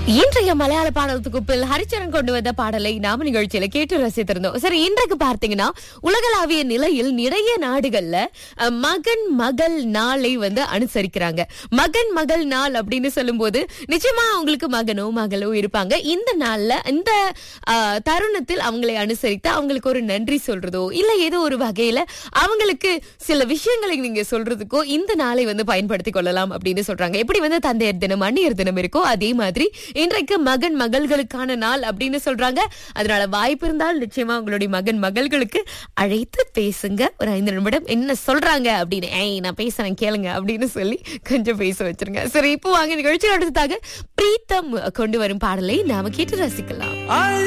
இன்றைய மலையாள பாடல் தொகுப்பில் ஹரிச்சரன் கொண்டு வந்த பாடலை நாம நிகழ்ச்சியில கேட்டு ரசித்திருந்தோம் சரி இன்றைக்கு பார்த்தீங்கன்னா உலகளாவிய நிலையில் நிறைய நாடுகள்ல அஹ், மகன் மகள் நாளை வந்து அனுசரிக்கிறாங்க மகன் மகள் நாள் அப்படின்னு சொல்லும்போது நிச்சயமா அவங்களுக்கு மகனோ மகளோ இருப்பாங்க இந்த நாள்ல இந்த அஹ், தருணத்தில் அவங்களை அனுசரித்து அவங்களுக்கு ஒரு நன்றி சொல்றதோ இல்ல ஏதோ ஒரு வகையில அவங்களுக்கு சில விஷயங்களை நீங்க சொல்றதுக்கோ இந்த நாளை வந்து பயன்படுத்திக் கொள்ளலாம் அப்படின்னு சொல்றாங்க எப்படி வந்து தந்தையர் தினம் அந்நியர் தினம் இருக்கோ அதே மாதிரி இன்றைக்கு மகன் மகள்களுக்கான நாள் அப்படின்னு சொல்றாங்க அதனால வாய்ப்பு இருந்தால் நிச்சயமா உங்களுடைய மகன் மகள்களுக்கு அழைத்து பேசுங்க ஒரு ஐந்து நிமிடம் என்ன சொல்றாங்க அப்படின்னு ஏய் நான் பேசுறேன் கேளுங்க அப்படின்னு சொல்லி கொஞ்சம் பேச வச்சிருங்க சரி இப்போ வாங்க நிகழ்ச்சி அடுத்ததாக பிரீத்தம் கொண்டு வரும் பாடலை நாம கேட்டு ரசிக்கலாம்